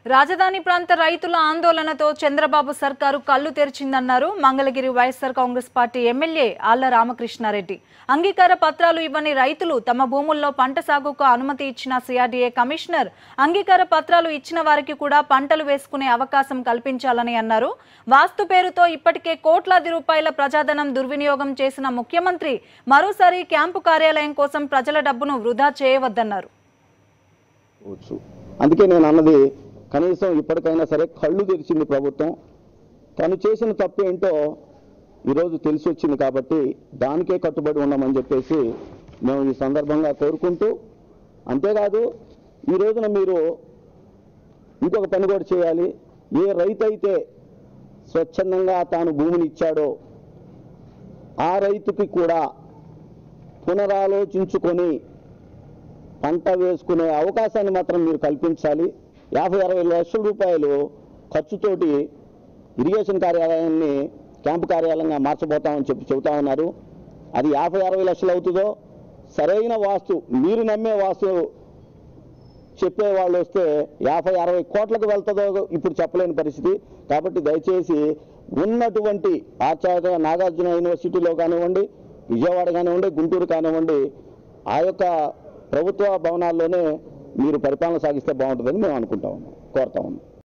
రాజధాని ప్రాంత రైతుల ఆందోళనతో చంద్రబాబు సర్కారు కళ్ళు తెరిచిందన్నారు Mangalagiri YSR Congress party MLA Alla Ramakrishna Reddy అంగీకార పత్రాలు ఇవ్వని రైతులు తమ భూముల్లో పంట సాగుకు అనుమతి ఇచ్చిన సిఆర్డీఏ కమిషనర్ అంగీకార పత్రాలు ఇచ్చిన వారికి కూడా పంటలు వేసుకునే అవకాశం కల్పించాలని అన్నారు వాస్తు పేరుతో ఇప్పటికే కోట్లాది రూపాయల ప్రజాధనం దుర్వినియోగం చేసిన ముఖ్యమంత్రి మరోసారి క్యాంపు కార్యాలయం కోసం ప్రజల డబ్బును వృధా చేయవద్దన్నారు వచ్చు అందుకే నేను అన్నది కనీసం ఇప్పటికైనా సరే కళ్ళు తెరిచింది ప్రభుత్వం తను చేసిన తప్పు ఏంటో ఈరోజు తెలిసి వచ్చింది కాబట్టి దానికే కట్టుబడి ఉండమని చెప్పేసి మేము ఈ సందర్భంగా కోరుకుంటూ అంతేకాదు ఈ రోజున మీరు ఇంకొక పని కూడా చేయాలి ఏ రైతు అయితే స్వచ్ఛందంగా తాను భూమిని ఇచ్చాడో ఆ రైతుకి కూడా పునరాలోచించుకొని పంట వేసుకునే అవకాశాన్ని మాత్రం మీరు కల్పించాలి యాభై అరవై లక్షల రూపాయలు ఖర్చుతోటి ఇరిగేషన్ కార్యాలయాన్ని క్యాంపు కార్యాలయంగా మార్చబోతామని చెప్పి చెబుతా ఉన్నారు అది యాభై అరవై లక్షలు అవుతుందో సరైన వాస్తు మీరు నమ్మే వాస్తు చెప్పే వాళ్ళు వస్తే యాభై అరవై కోట్లకు వెళ్తుందో ఇప్పుడు చెప్పలేని పరిస్థితి కాబట్టి దయచేసి ఉన్నటువంటి ఆచార్య నాగార్జున యూనివర్సిటీలో కానివ్వండి విజయవాడ కానివ్వండి గుంటూరు కానివ్వండి ఆ యొక్క ప్రభుత్వ భవనాల్లోనే మీరు పరిపాలన సాగిస్తే బాగుంటుందని మేము అనుకుంటా ఉన్నాం కోరుతా ఉన్నాం